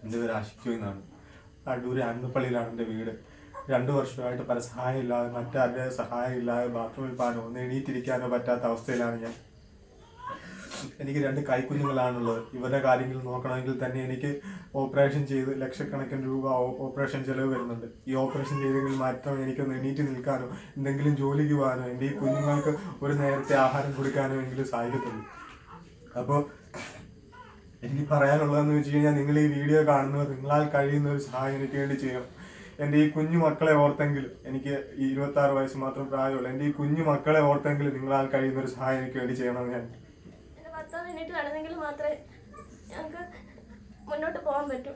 എൻ്റെ പേര് ആഷിഖു എന്നാണ് അടൂര് അന്നപ്പള്ളിയിലാണ് എൻ്റെ വീട് രണ്ടു വർഷമായിട്ട് പല സഹായം ഇല്ലാതെ മറ്റാരുടെ സഹായം ഇല്ലാതെ ബാത്റൂമിൽ പോകാനോ ഒന്ന് എണീറ്റിരിക്കാനോ പറ്റാത്ത അവസ്ഥയിലാണ് ഞാൻ എനിക്ക് രണ്ട് കൈക്കുഞ്ഞുങ്ങളാണുള്ളത് ഇവരുടെ കാര്യങ്ങൾ നോക്കണമെങ്കിൽ തന്നെ എനിക്ക് ഓപ്പറേഷൻ ചെയ്ത് ലക്ഷക്കണക്കിന് രൂപ ഓ- ഓപ്പറേഷൻ ചെലവ് വരുന്നുണ്ട് ഈ ഓപ്പറേഷൻ ചെയ്തെങ്കിൽ മാത്രം എനിക്കൊന്ന് എണീറ്റ് നിൽക്കാനോ എന്തെങ്കിലും ജോലിക്ക് പോകാനോ എൻ്റെ ഈ കുഞ്ഞുങ്ങൾക്ക് ഒരു നേരത്തെ ആഹാരം കൊടുക്കാനോ എങ്കിലും സാധിക്കത്തുള്ളൂ അപ്പോൾ എനിക്ക് പറയാനുള്ളതെന്ന് വെച്ച് കഴിഞ്ഞാൽ നിങ്ങൾ ഈ വീഡിയോ കാണുന്നവർ നിങ്ങളാൽ കഴിയുന്ന ഒരു സഹായം എനിക്ക് വേണ്ടി ചെയ്യണം എൻ്റെ ഈ കുഞ്ഞു മക്കളെ ഓർത്തെങ്കിലും എനിക്ക് ഈ ഇരുപത്തി ആറ് വയസ്സ് മാത്രം പ്രായമുള്ളൂ എൻ്റെ ഈ കുഞ്ഞു മക്കളെ ഓർത്തെങ്കിലും നിങ്ങളാൽ കഴിയുന്ന ഒരു സഹായം എനിക്ക് വേണ്ടി ചെയ്യണമെന്ന് ഞാൻ എൻ്റെ ഭർത്താവ് എണീറ്റ് നടന്നെങ്കിൽ മാത്രമേ ഞങ്ങൾക്ക് മുന്നോട്ട് പോകാൻ പറ്റൂ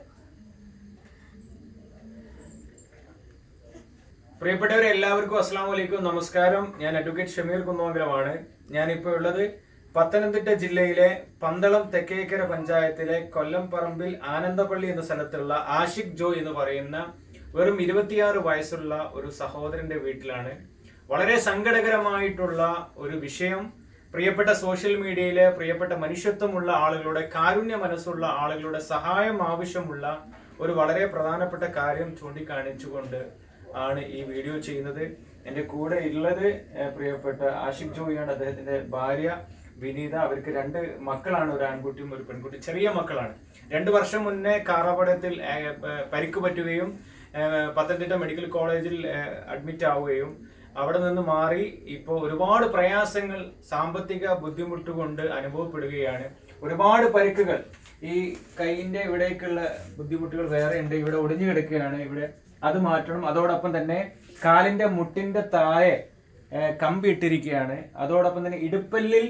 പ്രിയപ്പെട്ടവരെ എല്ലാവർക്കും അസ്സാം വലൈക്കും നമസ്കാരം ഞാൻ അഡ്വക്കേറ്റ് ഷമീർ കുന്നമംഗലമാണ് ഞാനിപ്പോൾ ഉള്ളത് പത്തനംതിട്ട ജില്ലയിലെ പന്തളം തെക്കേക്കര പഞ്ചായത്തിലെ കൊല്ലം പറമ്പിൽ ആനന്ദപ്പള്ളി എന്ന സ്ഥലത്തുള്ള ആഷിഖ് ജോ എന്ന് പറയുന്ന വെറും ഇരുപത്തിയാറ് വയസ്സുള്ള ഒരു സഹോദരന്റെ വീട്ടിലാണ് വളരെ സങ്കടകരമായിട്ടുള്ള ഒരു വിഷയം പ്രിയപ്പെട്ട സോഷ്യൽ മീഡിയയിലെ പ്രിയപ്പെട്ട മനുഷ്യത്വമുള്ള ആളുകളുടെ കാരുണ്യ മനസ്സുള്ള ആളുകളുടെ സഹായം ആവശ്യമുള്ള ഒരു വളരെ പ്രധാനപ്പെട്ട കാര്യം ചൂണ്ടിക്കാണിച്ചുകൊണ്ട് ആണ് ഈ വീഡിയോ ചെയ്യുന്നത് എൻ്റെ കൂടെ ഉള്ളത് ഏഹ്, പ്രിയപ്പെട്ട ആഷിഖ് ജോയിയാണ് അദ്ദേഹത്തിന്റെ ഭാര്യ വിനീത അവർക്ക് രണ്ട് മക്കളാണ് ഒരു ആൺകുട്ടിയും ഒരു പെൺകുട്ടി ചെറിയ മക്കളാണ് രണ്ട് വർഷം മുന്നേ കാറപടത്തിൽ ഏഹ്, ഏഹ്, പരിക്ക് പറ്റുകയും ഏഹ്, പത്തനംതിട്ട മെഡിക്കൽ കോളേജിൽ അഡ്മിറ്റ് ആവുകയും അവിടെ നിന്ന് മാറി ഇപ്പോൾ ഒരുപാട് പ്രയാസങ്ങൾ സാമ്പത്തിക ബുദ്ധിമുട്ട് കൊണ്ട് അനുഭവപ്പെടുകയാണ് ഒരുപാട് പരിക്കുകൾ ഈ കൈയിന്റെ ഇവിടേക്കുള്ള ബുദ്ധിമുട്ടുകൾ വേറെ ഉണ്ട് ഇവിടെ ഒടിഞ്ഞു കിടക്കുകയാണ് ഇവിടെ അത് മാറ്റണം അതോടൊപ്പം തന്നെ കാലിന്റെ മുട്ടിന്റെ താഴെ ഏഹ്, കമ്പി ഇട്ടിരിക്കുകയാണ് അതോടൊപ്പം തന്നെ ഇടുപ്പല്ലിൽ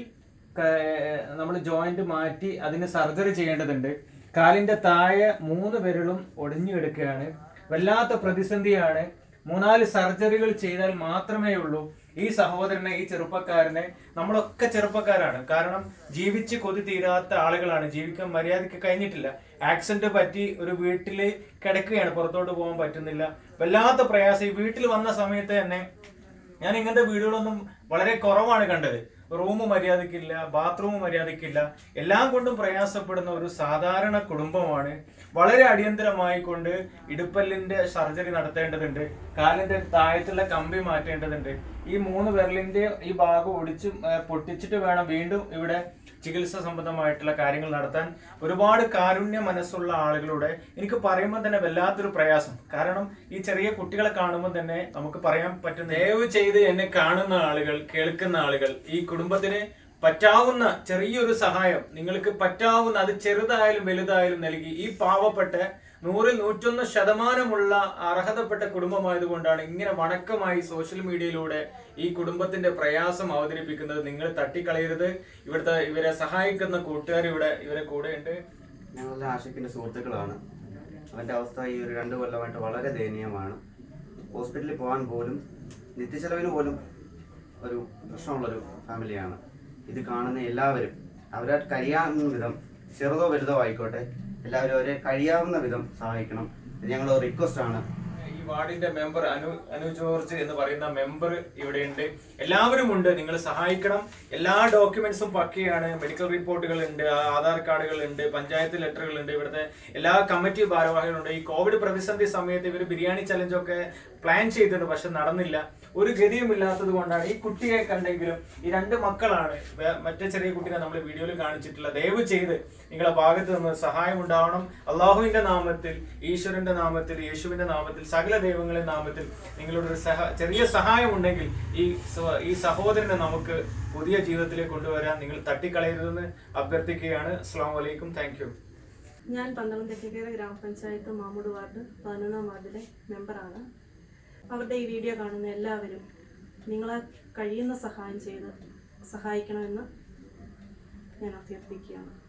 നമ്മൾ ജോയിന്റ് മാറ്റി അതിന് സർജറി ചെയ്യേണ്ടതുണ്ട് കാലിന്റെ താഴെ മൂന്ന് വിരലും ഒടിഞ്ഞു കിടക്കുകയാണ് വല്ലാത്ത പ്രതിസന്ധിയാണ് മൂന്നാല് സർജറികൾ ചെയ്താൽ മാത്രമേ ഉള്ളൂ ഈ സഹോദരനെ ഈ ചെറുപ്പക്കാരനെ നമ്മളൊക്കെ ചെറുപ്പക്കാരാണ് കാരണം ജീവിച്ച് കൊതി തീരാത്ത ആളുകളാണ് ജീവിക്കാൻ മര്യാദയ്ക്ക് കഴിഞ്ഞിട്ടില്ല ആക്സിഡന്റ് പറ്റി ഒരു വീട്ടില് കിടക്കുകയാണ് പുറത്തോട്ട് പോകാൻ പറ്റുന്നില്ല വല്ലാത്ത പ്രയാസം ഈ വീട്ടിൽ വന്ന സമയത്ത് തന്നെ ഞാൻ ഇങ്ങനത്തെ വീടുകളൊന്നും വളരെ കുറവാണ് കണ്ടത് റൂം മര്യാദക്കില്ല ബാത്റൂം മര്യാദക്കില്ല എല്ലാം കൊണ്ടും പ്രയാസപ്പെടുന്ന ഒരു സാധാരണ കുടുംബമാണ് വളരെ അടിയന്തരമായി കൊണ്ട് ഇടുപ്പല്ലിന്റെ സർജറി നടത്തേണ്ടതുണ്ട് കാലിന്റെ താഴത്തുള്ള കമ്പി മാറ്റേണ്ടതുണ്ട് ഈ മൂന്ന് വിരലിന്റെ ഈ ഭാഗം ഒടിച്ച് ഏർ പൊട്ടിച്ചിട്ട് വേണം വീണ്ടും ഇവിടെ ചികിത്സ സംബന്ധമായിട്ടുള്ള കാര്യങ്ങൾ നടത്താൻ ഒരുപാട് കാരുണ്യ മനസ്സുള്ള ആളുകളുടെ എനിക്ക് പറയുമ്പോൾ തന്നെ വല്ലാത്തൊരു പ്രയാസം കാരണം ഈ ചെറിയ കുട്ടികളെ കാണുമ്പോൾ തന്നെ നമുക്ക് പറയാൻ പറ്റുന്ന ദയവ് ചെയ്ത് എന്നെ കാണുന്ന ആളുകൾ കേൾക്കുന്ന ആളുകൾ ഈ കുടുംബത്തിന് പറ്റാവുന്ന ചെറിയൊരു സഹായം നിങ്ങൾക്ക് പറ്റാവുന്ന അത് ചെറുതായാലും വലുതായാലും നൽകി ഈ പാവപ്പെട്ട നൂറിൽ നൂറ്റൊന്ന് ശതമാനമുള്ള അർഹതപ്പെട്ട കുടുംബമായതുകൊണ്ടാണ് ഇങ്ങനെ വണക്കമായി സോഷ്യൽ മീഡിയയിലൂടെ ഈ കുടുംബത്തിന്റെ പ്രയാസം അവതരിപ്പിക്കുന്നത് നിങ്ങൾ തട്ടിക്കളയരുത് ഇവിടുത്തെ ഇവരെ സഹായിക്കുന്ന കൂട്ടുകാർ ഇവിടെ ഇവരെ കൂടെയുണ്ട് ഞങ്ങളുടെ ആഷിഖിന്റെ സുഹൃത്തുക്കളാണ് അവന്റെ അവസ്ഥ ഈ ഒരു രണ്ട് കൊല്ലമായിട്ട് വളരെ ദയനീയമാണ് ഹോസ്പിറ്റലിൽ പോകാൻ പോലും നിത്യച്ചെലവിന് പോലും ഒരു പ്രശ്നമുള്ളൊരു ഫാമിലിയാണ് ഇത് കാണുന്ന എല്ലാവരും അവരെ കഴിയാവുന്ന വിധം ചെറുതോ വലുതോ ആയിക്കോട്ടെ എല്ലാവരും അവരെ കഴിയാവുന്ന വിധം സഹായിക്കണം ഇത് ഞങ്ങളുടെ റിക്വസ്റ്റ് ആണ് ഈ വാർഡിന്റെ മെമ്പർ അനു അനു ജോർജ് എന്ന് പറയുന്ന മെമ്പർ ഇവിടെയുണ്ട് എല്ലാവരും ഉണ്ട് നിങ്ങൾ സഹായിക്കണം എല്ലാ ഡോക്യുമെന്റ്സും പക്കയാണ് മെഡിക്കൽ റിപ്പോർട്ടുകൾ ഉണ്ട് ആധാർ കാർഡുകൾ ഉണ്ട് പഞ്ചായത്ത് ലെറ്ററുകൾ ഉണ്ട് ഇവിടുത്തെ എല്ലാ കമ്മിറ്റി ഭാരവാഹികളുണ്ട് ഈ കോവിഡ് പ്രതിസന്ധി സമയത്ത് ഇവർ ബിരിയാണി ചലഞ്ചൊക്കെ പ്ലാൻ ചെയ്തിട്ടുണ്ട് പക്ഷെ നടന്നില്ല ഒരു ഗതിയും ഇല്ലാത്തത് കൊണ്ടാണ് ഈ കുട്ടിയെ കണ്ടെങ്കിലും ഈ രണ്ട് മക്കളാണ് വേ- മറ്റേ ചെറിയ കുട്ടിനെ നമ്മൾ വീഡിയോയിൽ കാണിച്ചിട്ടില്ല ദയവ് ചെയ്ത് നിങ്ങളെ ഭാഗത്ത് നിന്ന് സഹായം ഉണ്ടാവണം അള്ളാഹുവിന്റെ നാമത്തിൽ ഈശ്വരന്റെ നാമത്തിൽ യേശുവിന്റെ നാമത്തിൽ സകല ദൈവങ്ങളുടെ നാമത്തിൽ നിങ്ങളുടെ ഒരു സഹ ചെറിയ സഹായം ഉണ്ടെങ്കിൽ ഈ സ- ഈ സഹോദരനെ നമുക്ക് പുതിയ ജീവിതത്തിലേക്ക് കൊണ്ടുവരാൻ നിങ്ങൾ തട്ടിക്കളയരുതെന്ന് അഭ്യർത്ഥിക്കുകയാണ് അസ്സാം വലൈക്കും താങ്ക് യു ഞാൻ പന്തളം തെക്കേക്കര ഗ്രാമപഞ്ചായത്ത് മാമൂട് വാർഡ് പതിനൊന്നാം വാർഡിലെ മെമ്പറാണ് അവരുടെ ഈ വീഡിയോ കാണുന്ന എല്ലാവരും നിങ്ങളെ കഴിയുന്ന സഹായം ചെയ്ത് സഹായിക്കണമെന്ന് ഞാൻ അഭ്യർത്ഥിക്കുകയാണ്